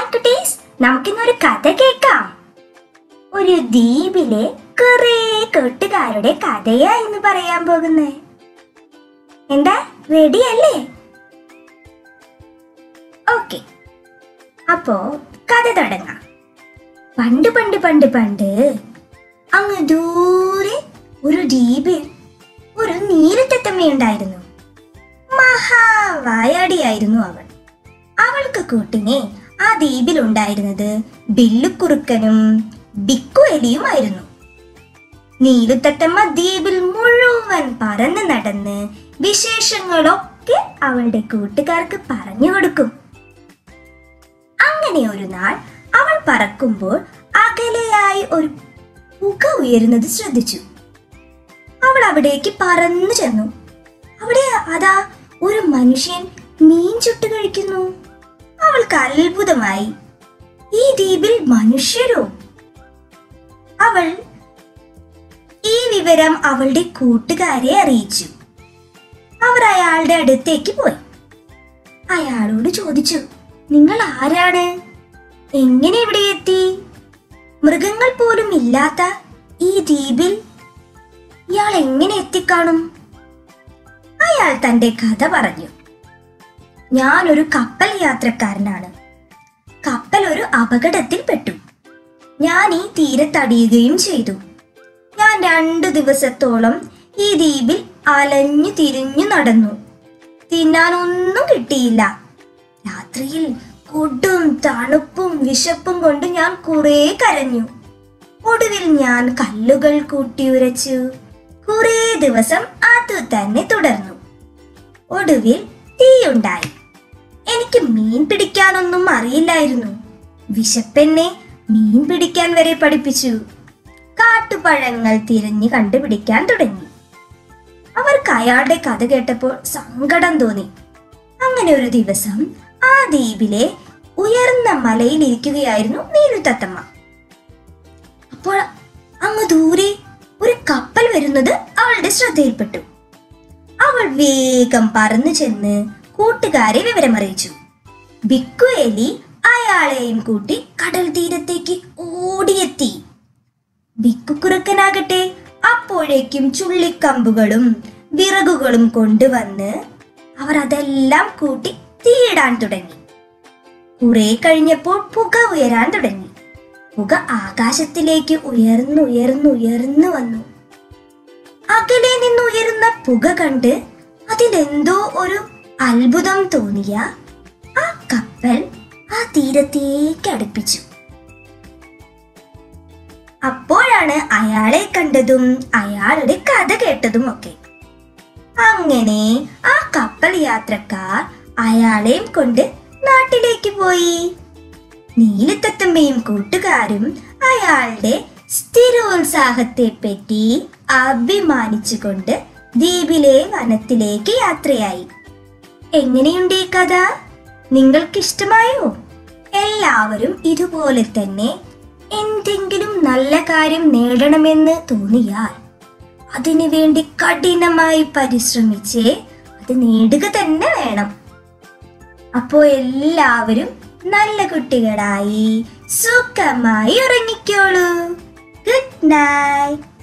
hi കുട്ടീസ് നമുക്കിന്നൊരു കഥ കേൾക്കാം ഒരു ദ്വീപിലെ കുറെ കൂട്ടുകാരുടെ കഥയാ ഇന്ന് പറയാൻ പോകുന്നേ എന്താ റെഡി അല്ലേ ഓക്കെ അപ്പോ കഥ തുടങ്ങാം പണ്ട് പണ്ട് പണ്ട് പണ്ട് അങ്ങ് ദൂരെ ഒരു ദ്വീപിൽ ഒരു നീലത്തത്തമ്മയുണ്ടായിരുന്നു മഹാവായാടിയായിരുന്നു അവൾ അവൾക്ക് കൂട്ടിനെ ആ ദ്വീപിലുണ്ടായിരുന്നത് ബില്ലുക്കുറുക്കനും ബിക്കു എലിയുമായിരുന്നു നീലുത്തത്തമ്മ ദ്വീപിൽ മുഴുവൻ പറന്ന് നടന്ന് വിശേഷങ്ങളൊക്കെ അവളുടെ കൂട്ടുകാർക്ക് പറഞ്ഞു കൊടുക്കും അങ്ങനെ ഒരു നാൾ അവൾ പറക്കുമ്പോൾ അകലെയായി ഒരു പുക ഉയരുന്നത് ശ്രദ്ധിച്ചു അവൾ അവിടേക്ക് പറന്നു ചെന്നു അവിടെ അതാ ഒരു മനുഷ്യൻ മീൻ ചുട്ടു കഴിക്കുന്നു അവൾക്ക് അത്ഭുതമായി ഈ ദ്വീപിൽ മനുഷ്യരോ അവൾ ഈ വിവരം അവളുടെ കൂട്ടുകാരെ അറിയിച്ചു അവർ അയാളുടെ അടുത്തേക്ക് പോയി അയാളോട് ചോദിച്ചു നിങ്ങൾ ആരാണ് എങ്ങനെ ഇവിടെ എത്തി മൃഗങ്ങൾ പോലും ഇല്ലാത്ത ഈ ദ്വീപിൽ ഇയാൾ എങ്ങനെ എത്തിക്കാണും അയാൾ തന്റെ കഥ പറഞ്ഞു ഞാനൊരു കപ്പൽ യാത്രക്കാരനാണ് കപ്പൽ ഒരു അപകടത്തിൽ പെട്ടു ഞാൻ ഈ തീരത്തടിയുകയും ചെയ്തു ഞാൻ രണ്ടു ദിവസത്തോളം ഈ ദ്വീപിൽ അലഞ്ഞു തിരിഞ്ഞു നടന്നു തിന്നാനൊന്നും കിട്ടിയില്ല രാത്രിയിൽ കൊടും തണുപ്പും വിശപ്പും കൊണ്ട് ഞാൻ കുറെ കരഞ്ഞു ഒടുവിൽ ഞാൻ കല്ലുകൾ കൂട്ടിയുരച്ചു കുറെ ദിവസം അത് തന്നെ തുടർന്നു ഒടുവിൽ തീയുണ്ടായി എനിക്ക് മീൻ പിടിക്കാനൊന്നും അറിയില്ലായിരുന്നു വിശപ്പെന്നെ മീൻ പിടിക്കാൻ വരെ പഠിപ്പിച്ചു കാട്ടുപഴങ്ങൾ തിരഞ്ഞു കണ്ടുപിടിക്കാൻ തുടങ്ങി അവർക്ക് അയാളുടെ കഥ കേട്ടപ്പോൾ സങ്കടം തോന്നി അങ്ങനെ ഒരു ദിവസം ആ ദ്വീപിലെ ഉയർന്ന മലയിൽ ഇരിക്കുകയായിരുന്നു നീലുത്തത്തമ്മ അപ്പോൾ അങ്ങ് ദൂരെ ഒരു കപ്പൽ വരുന്നത് അവളുടെ ശ്രദ്ധയിൽപ്പെട്ടു അവൾ വേഗം പറന്നു ചെന്ന് കൂട്ടുകാരെ വിവരമറിയിച്ചു ബിക്കു എലി അയാളെയും കൂട്ടി കടൽ തീരത്തേക്ക് ഓടിയെത്തി ബിക്കുക്കുറുക്കനാകട്ടെ അപ്പോഴേക്കും ചുള്ളിക്കമ്പുകളും വിറകുകളും കൊണ്ടുവന്ന് അവർ അതെല്ലാം കൂട്ടി തീയിടാൻ തുടങ്ങി കുറെ കഴിഞ്ഞപ്പോൾ പുക ഉയരാൻ തുടങ്ങി പുക ആകാശത്തിലേക്ക് ഉയർന്നു ഉയർന്നു ഉയർന്നു വന്നു അകലെ നിന്ന് ഉയരുന്ന പുക കണ്ട് അതിലെന്തോ ഒരു അത്ഭുതം തോന്നിയ ആ കപ്പൽ ആ തീരത്തേക്ക് അടുപ്പിച്ചു അപ്പോഴാണ് അയാളെ കണ്ടതും അയാളുടെ കഥ കേട്ടതും ഒക്കെ അങ്ങനെ ആ കപ്പൽ യാത്രക്കാർ അയാളെയും കൊണ്ട് നാട്ടിലേക്ക് പോയി നീലത്തത്തമ്മയും കൂട്ടുകാരും അയാളുടെ സ്ഥിരോത്സാഹത്തെ പറ്റി അഭിമാനിച്ചുകൊണ്ട് ദ്വീപിലെ വനത്തിലേക്ക് യാത്രയായി എങ്ങനെയുണ്ട് ഈ കഥ നിങ്ങൾക്ക് ഇഷ്ടമായോ എല്ലാവരും ഇതുപോലെ തന്നെ എന്തെങ്കിലും നല്ല കാര്യം നേടണമെന്ന് തോന്നിയാൽ അതിനു വേണ്ടി കഠിനമായി പരിശ്രമിച്ചേ അത് നേടുക തന്നെ വേണം അപ്പോ എല്ലാവരും നല്ല കുട്ടികളായി സുഖമായി ഉറങ്ങിക്കോളൂ ഗുഡ് നൈറ്റ്